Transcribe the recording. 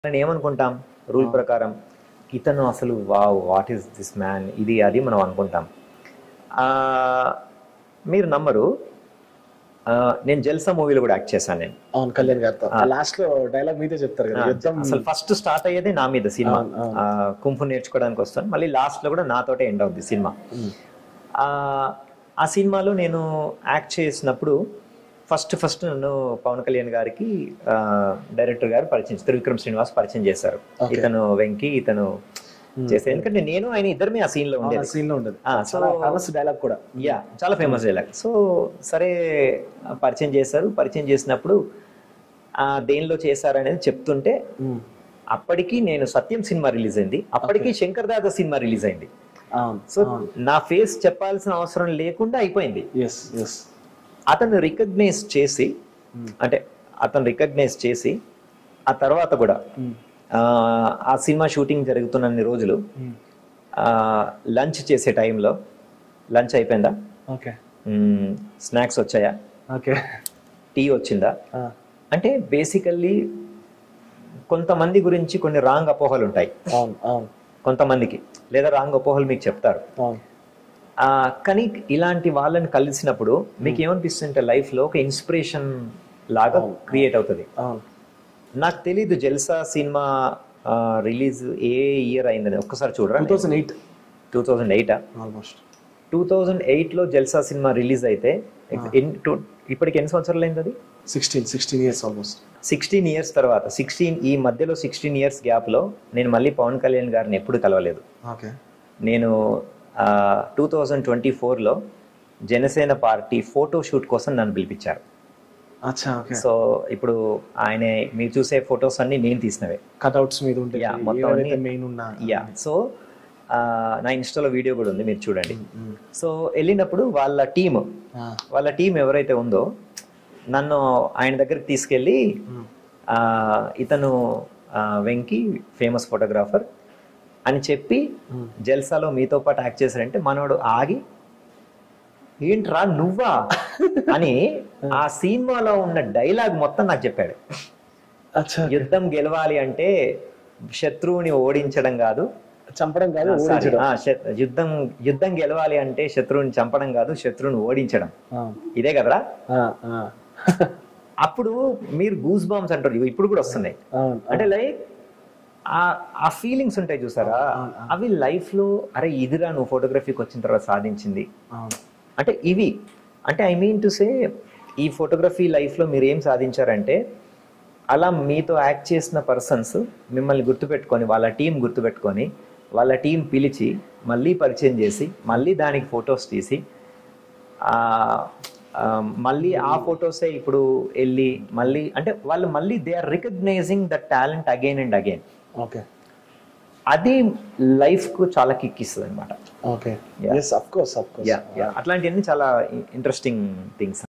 మనం ఏమనుకుంటాం రూల్ ప్రకారం ఇతను అసలు wow what is this man ఇది అది మనం అనుకుంటాం ఆ, మీరు నమ్మరు ఆ, నేను జల్సా మూవీలో కూడా యాక్ట్ చేశాను నేను అవును కళ్యాణ్ గారితో లాస్ట్ లో డైలాగ్ మీదే చెప్తారు కదా యుద్ధం అసలు ఫస్ట్ స్టార్ట్ అయ్యేది నా మీద సినిమా అవును, అవును. ఆ, కుంఫు నేర్చుకోవడానికి వస్తాను మళ్ళీ లాస్ట్ లో కూడా నాతోటే ఎండ్ అవుద్ది సినిమా ఉమ్. ఆ ఆ సినిమాలో నేను యాక్ట్ చేసినప్పుడు ఫస్ట్ ఫస్ట్ నన్ను పవన్ కళ్యాణ్ గారికి ఆ, డైరెక్టర్ గారు పరిచయం త్రివిక్రమ్ శ్రీనివాస్ పరిచయం చేశారు Okay. ఇతను వెంకి ఇతను చేసే ఎందుకంటే నేను ఆయన ఇద్దరమే ఆ సీన్ లో ఉండేది సీన్ లో ఉండదు ఆ, సో చాలా ఫేమస్ డైలాగ్ కూడా యా చాలా ఫేమస్ డైలాగ్ సో సరే ఆ, పరిచయం చేశారు పరిచయం చేసినప్పుడు ఆ దేనిలో చేశారు అనేది చెప్తుంటే ఉమ్. అప్పటికి నేను సత్యం సినిమా రిలీజ్ అయింది అప్పటికి శంకర్ దాదా సినిమా రిలీజ్ అయింది అవును సో నా ఫేస్ చెప్పాల్సిన అవసరం లేకుండా అయిపోయింది ఎస్ ఎస్ అతను రికగ్నైజ్ చేసి అంటే అతను రికగ్నైజ్ చేసి ఆ తర్వాత కూడా ఆ, ఆ సినిమా షూటింగ్ జరుగుతున్నన్ని రోజులు లంచ్ చేసే టైంలో లంచ్ అయిపోయిందా ఓకే స్నాక్స్ వచ్చాయా ఓకే టీ వచ్చిందా అంటే బేసికల్లీ కొంతమంది గురించి కొన్ని రాంగ్ అపోహలు ఉంటాయి అవును అవును కొంతమందికి లేదా రాంగ్ అపోహలు మీకు చెప్తారు అవును ఆ, కానీ ఇలాంటి వాళ్ళని కలిసినప్పుడు మీకు ఏమనిపిస్తుంటే లైఫ్ లో ఒక ఇన్స్పిరేషన్ లాగా క్రియేట్ అవుతుంది అవును నాకు తెలీదు జల్సా సినిమా రిలీజ్ ఏ ఇయర్ అయిందని ఒక్కసారి చూడరా two thousand eight two thousand eight almost two thousand eight లో జల్సా సినిమా రిలీజ్ అయితే ఎన్- టు- ఇప్పటికి ఎన్ని సంవత్సరాలు అయింది అది sixteen sixteen years almost sixteen years తర్వాత సిక్స్టీన్ ఈ మధ్యలో సిక్స్టీన్ ఇయర్స్ గ్యాప్ లో నేను మళ్ళీ పవన్ కళ్యాణ్ గారిని ఎప్పుడు కలవలేదు ఓకే నేను టూ థౌజండ్ ట్వంటీ ఫోర్లో జనసేన పార్టీ ఫోటో షూట్ కోసం నన్ను పిలిపించారు అచ్చా ఓకే సో ఇప్పుడు ఆయన మీరు చూసే ఫొటోస్ అన్ని నేను తీసినవే కట్అవుట్స్ మీద ఉంటాయి Yeah, మొత్తం ఏవైతే అన్ని- మెయిన్ ఉన్నా యా సో నా ఇన్స్టాలో వీడియో కూడా ఉంది మీరు చూడండి సో వెళ్ళినప్పుడు వాళ్ళ టీమ్ వాళ్ళ టీం ఎవరైతే ఉందో నన్ను ఆయన దగ్గరికి తీసుకెళ్ళి ఆ, ఇతను ఆ, వెంకి ఫేమస్ ఫోటోగ్రాఫర్ అని చెప్పి జల్సాలో మీతో పాటు యాక్ట్ చేశారంటే మనోడు ఆగి ఏంట్రా నువ్వా అని ఆ సినిమాలో ఉన్న డైలాగ్ మొత్తం నాకు చెప్పాడు అచ్చా యుద్ధం గెలవాలి అంటే శత్రువుని ఓడించడం కాదు చంపడం కాదు Sorry, ఓడించడం ఆ, శ- యుద్ధం యుద్ధం గెలవాలి అంటే శత్రువుని చంపడం కాదు శత్రువుని ఓడించడం అవును. ఇదే కదరా ఆ, ఆ. అప్పుడు మీరు గూస్ బాంబ్స్ అంటారు ఇవి ఇప్పుడు కూడా వస్తున్నాయి అవును అంటే లైక్ ఆ ఆ ఫీలింగ్స్ ఉంటాయి చూసారా అవి లైఫ్ లో అరే ఇదిరా నువ్వు ఫోటోగ్రఫీకి వచ్చిన తర్వాత సాధించింది అవును అంటే ఇవి అంటే ఐ మీన్ టు సే ఈ ఫోటోగ్రఫీ లైఫ్లో మీరు ఏం సాధించారంటే అలా మీతో యాక్ట్ చేసిన పర్సన్స్ మిమ్మల్ని గుర్తుపెట్టుకొని వాళ్ళ టీం గుర్తుపెట్టుకొని వాళ్ళ టీం పిలిచి మళ్ళీ పరిచయం చేసి మళ్ళీ దానికి ఫొటోస్ తీసి ఆ, ఆ, మళ్ళీ ఆ ఫొటోసే ఇప్పుడు వెళ్ళి మళ్ళీ అంటే వాళ్ళు మళ్ళీ they are recognising the talent again and again okay అది లైఫ్కు చాలా కిక్ ఇస్తుంది అనమాట okay Yeah. Yes of course of course అట్లాంటివన్నీ చాలా ఇంట్రెస్టింగ్ థింగ్స్